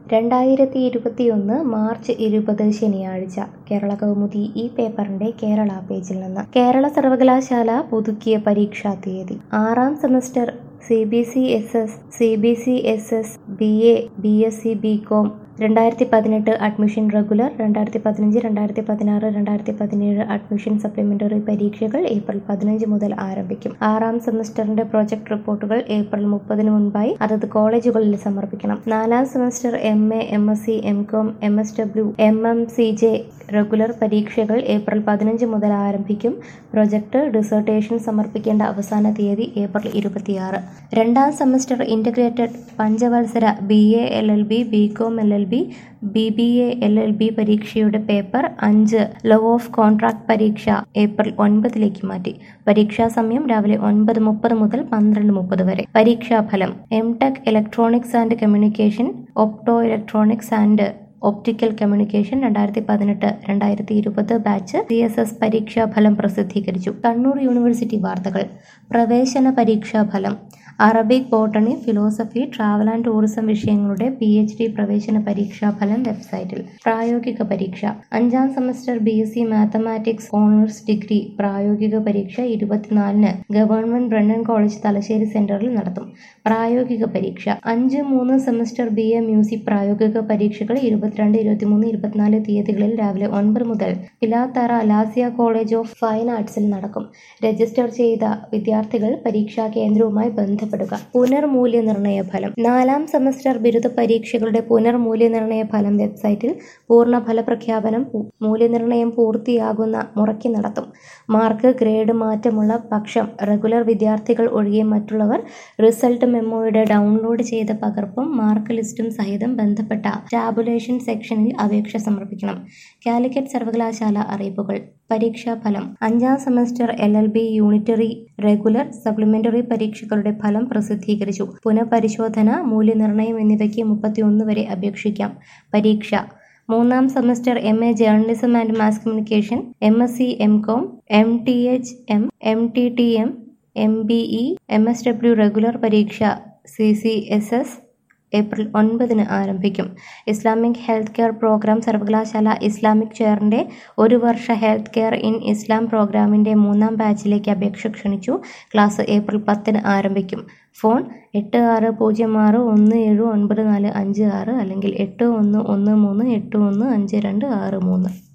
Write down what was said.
രണ്ടായിരത്തി ഇരുപത്തിയൊന്ന് മാർച്ച് ഇരുപത് ശനിയാഴ്ച കേരള കൗമുദി ഈ പേപ്പറിന്റെ കേരള പേജിൽ നിന്ന് കേരള സർവകലാശാല പുതുക്കിയ പരീക്ഷാ തീയതി ആറാം semester C B C S S C B C S S B A B S C B com രണ്ടായിരത്തി പതിനെട്ട് അഡ്മിഷൻ റെഗുലർ രണ്ടായിരത്തി പതിനഞ്ച് രണ്ടായിരത്തി പതിനാറ് രണ്ടായിരത്തി പതിനേഴ് അഡ്മിഷൻ സപ്ലിമെന്ററി പരീക്ഷകൾ ഏപ്രിൽ പതിനഞ്ച് മുതൽ ആരംഭിക്കും ആറാം സെമസ്റ്ററിന്റെ പ്രോജക്ട് റിപ്പോർട്ടുകൾ ഏപ്രിൽ മുപ്പതിന് മുൻപായി അതത് കോളേജുകളിൽ സമർപ്പിക്കണം നാലാം semester M A M S C M com M S W M M C J regular പരീക്ഷകൾ ഏപ്രിൽ പതിനഞ്ച് മുതൽ ആരംഭിക്കും പ്രൊജക്ട് ഡിസർട്ടേഷൻ സമർപ്പിക്കേണ്ട അവസാന തീയതി ഏപ്രിൽ ഇരുപത്തിയാറ് രണ്ടാം സെമസ്റ്റർ ഇന്റഗ്രേറ്റഡ് പഞ്ചവത്സര B A L L B B com L L B B B A L L B പരീക്ഷയുടെ പേപ്പർ അഞ്ച് ലോ ഓഫ് കോൺട്രാക്ട് പരീക്ഷ ഏപ്രിൽ ഒൻപതിലേക്ക് മാറ്റി പരീക്ഷാ സമയം രാവിലെ ഒൻപത് മുപ്പത് മുതൽ പന്ത്രണ്ട് മുപ്പത് വരെ പരീക്ഷാഫലം M tech electronics and communication opto electronics and optical communication രണ്ടായിരത്തി പതിനെട്ട് രണ്ടായിരത്തി ഇരുപത് ബാച്ച് സി എസ് എസ് പരീക്ഷാ ഫലം പ്രസിദ്ധീകരിച്ചു കണ്ണൂർ യൂണിവേഴ്സിറ്റി വാർത്തകൾ പ്രവേശന പരീക്ഷാ ഫലം Arabic botany philosophy travel and tourism വിഷയങ്ങളുടെ പി എച്ച് ഡി പ്രവേശന പരീക്ഷാ ഫലം വെബ്സൈറ്റിൽ പ്രായോഗിക പരീക്ഷ അഞ്ചാം semester B S C mathematics honours degree പ്രായോഗിക പരീക്ഷ ഇരുപത്തിനാലിന് ഗവൺമെന്റ് ബ്രണ്ണൻ കോളേജ് തലശ്ശേരി സെന്ററിൽ നടത്തും പ്രായോഗിക പരീക്ഷ അഞ്ച് മൂന്ന് സെമസ്റ്റർ ബി എ മ്യൂസിക് പ്രായോഗിക പരീക്ഷകൾ ഇരുപത്തിരണ്ട് ഇരുപത്തിമൂന്ന് ഇരുപത്തിനാല് തീയതികളിൽ രാവിലെ ഒൻപത് മുതൽ Pilathara Lasya college of fine ആർട്സിൽ നടക്കും രജിസ്റ്റർ ചെയ്ത വിദ്യാർത്ഥികൾ പരീക്ഷാ കേന്ദ്രവുമായി ബന്ധപ്പെടുക പുനർമൂല്യനിർണയ ഫലം നാലാം സെമസ്റ്റർ ബിരുദ പരീക്ഷകളുടെ പുനർമൂല്യനിർണയ ഫലം വെബ്സൈറ്റിൽ പൂർണ്ണ ഫലപ്രഖ്യാപനം മൂല്യനിർണയം പൂർത്തിയാകുന്ന മുറയ്ക്ക് നടത്തും മാർക്ക് ഗ്രേഡ് മാറ്റമുള്ള പക്ഷം റെഗുലർ വിദ്യാർത്ഥികൾ ഒഴികെ മറ്റുള്ളവർ റിസൾട്ട് മെമ്മോയുടെ ഡൗൺലോഡ് ചെയ്ത പകർപ്പും മാർക്ക് ലിസ്റ്റും സഹിതം ബന്ധപ്പെട്ട ടാബുലേഷൻ സെക്ഷനിൽ അപേക്ഷ സമർപ്പിക്കണം കാലിക്കറ്റ് സർവകലാശാല അറിയിപ്പുകൾ പരീക്ഷാഫലം അഞ്ചാം semester L L B unitary regular supplementary പരീക്ഷകളുടെ ഫലം പ്രസിദ്ധീകരിച്ചു പുനഃപരിശോധന മൂല്യനിർണ്ണയം എന്നിവയ്ക്ക് മുപ്പത്തിയൊന്ന് വരെ അപേക്ഷിക്കാം പരീക്ഷ മൂന്നാം semester M A journalism and mass communication M S C M com M T H M M T T M M B E M S W regular പരീക്ഷ C C S S April ഒൻപതിന് ആരംഭിക്കും Islamic health care programme സർവകലാശാല Islamic ചെയറിന്റെ ഒരു വർഷ health care in Islam പ്രോഗ്രാമിന്റെ മൂന്നാം ബാച്ചിലേക്ക് അപേക്ഷ ക്ഷണിച്ചു ക്ലാസ് ഏപ്രിൽ പത്തിന് ആരംഭിക്കും ഫോൺ എട്ട് ആറ് പൂജ്യം ആറ് ഒന്ന് ഏഴ് ഒൻപത് നാല് അഞ്ച് ആറ് അല്ലെങ്കിൽ എട്ട് ഒന്ന് ഒന്ന് മൂന്ന് എട്ട് ഒന്ന് അഞ്ച് രണ്ട് ആറ് മൂന്ന്